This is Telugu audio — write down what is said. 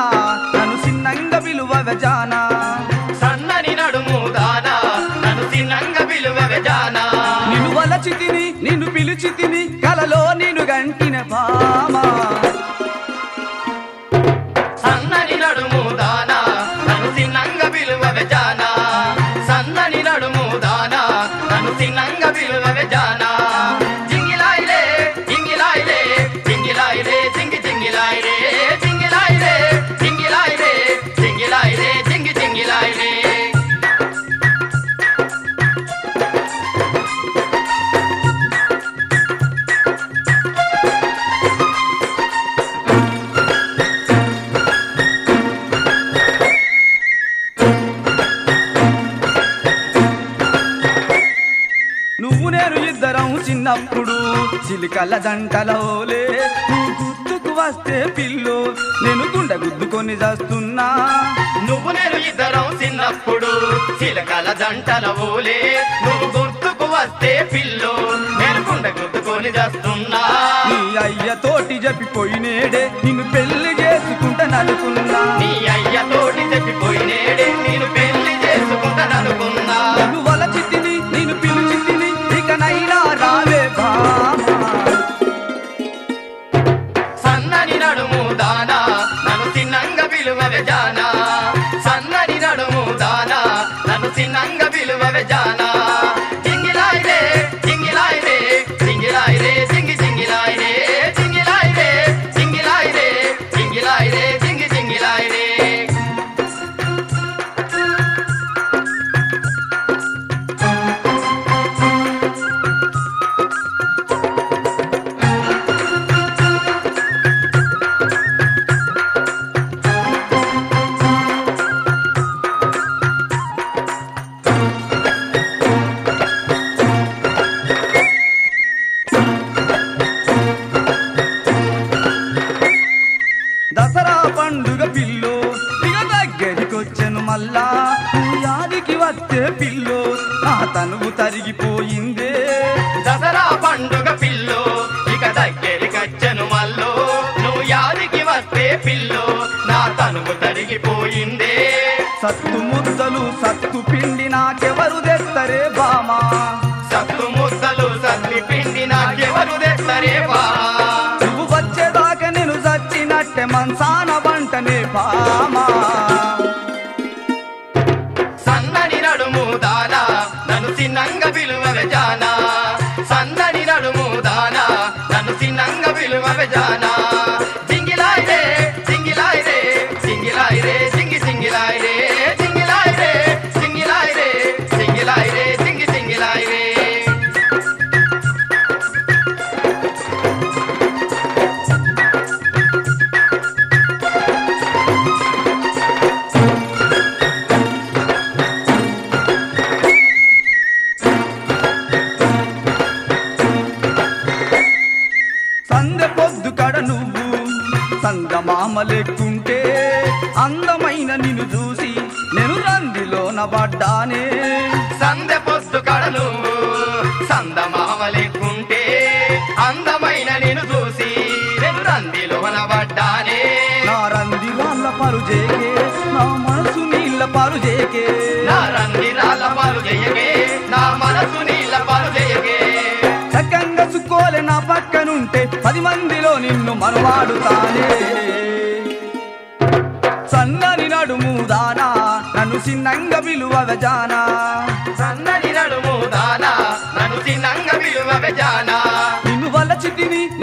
దానా నన్ను చిన్నంగా విలువ వెజానా సన్నని నడుము దానా నన్ను తిన్నంగా విలువ జానా నిన్ను వలచి తిని నిన్ను పిలిచి తిని కలలో నిన్ను గంటిన భామా సన్నని నడుము దానా నన్ను తిన్నంగా విలువ జానా సన్నని నడుము దానా నన్ను తిన్నంగా విలువ జానా జింగిలాయిలే జింగిలాయిలే జింగిలాయిలే జింగి జింగిలాయిలే జింగిలాయిలే జింగిలాయిలే జింగిలాయిలే జింగి జింగిలాయిలే నువ్వు నేను ఇద్దరం చిన్నప్పుడు చిలికల జంటలోలే నువ్వు గుర్తుకు వస్తే పిల్లు నేను గుండె గుద్దుకొని చేస్తున్నా నువ్వు నేను ఇద్దరం చిన్నప్పుడు చిలకల జంటల ఊలే నువ్వు గుర్తుకు వస్తే పిల్లు నేను గుండె గుర్తుకొని చేస్తున్నా నీ అయ్య తోటి చెప్పిపోయినేడే నిన్ను పెళ్లి చేసుకుంటాననుకున్నా నీ అయ్య తోటి చెప్పిపోయినేడే నేను పెళ్లి చేసుకుంటాననుకున్నా నిన్ను వలచి తిని నేను పిలిచి తిని ఇకనైనా రావే భామా సన్నని నడుము దానా నన్ను తిన్నంగా విలువవే జానా సన్నని నడుము దానా నన్ను తిన్నంగా విలువవే జానా జింగిలాయిలే జింగిలాయిలే జింగిలాయిలే జింగి జింగిలాయిలే జింగిలాయిలే జింగిలాయిలే జింగిలాయిలే జింగి జింగిలాయిలే దసరా పండుగ పిల్లు ఇక దగ్గరికొచ్చెను మళ్ళా నువ్వు యాదికి వస్తే పిల్లు నా తనువు తరిగిపోయిందే దసరా పండుగ పిల్లు ఇక దగ్గరికొచ్చను మల్లో నువ్వు యాదికి వస్తే పిల్లు నా తనువు తరిగిపోయిందే సత్తు ముద్దలు సత్తు పిండి నాకెవరు తెస్తరే బామా సత్తు ముద్దలు సత్తి పిండి నాకెవరు తెస్తరే బా నువ్వు వచ్చేదాకా నేను చచ్చినట్టే మంచాన వంటనే బామా సన్నని నడుము దానా నన్ను చిన్నంగా విలువవే జానా సన్నని నడుము దానా నన్ను చిన్నంగా విలువవే జానా జింగిలాయిరే జింగిలాయిరే జింగిలాయిరే జింగి జింగిలాయిరే జింగిలాయిరే జింగిలాయిరే జింగిలాయిరే జింగి జింగిలాయిరే సందె పొద్దు కడ నువ్వు సంగమామ లెక్కుంటే అందమైన నిన్ను చూసి నేను రందిలోన పడ్డానే సందె పొస్తు కడలు సందమామ లేకుంటే అందమైన నేను చూసి నేను రందిలో పడ్డానే నా రంది వాళ్ళ పరు చేకే నా మనసు నీళ్ళ పరు చేకే నా రందిరాల పాలు చేయగే నా మనసు నీళ్ళ పాలు చేయగే చక్కంగా చుక్కోలే నా పక్కనుంటే పది మందిలో నిన్ను మనవాడుతానే సన్నని నడుము దానా నన్ను చిన్నంగా విలువ జానా సన్నని నడుము దానా నన్ను తిన్నంగా విలువ జానా నిన్ను వలచి తిని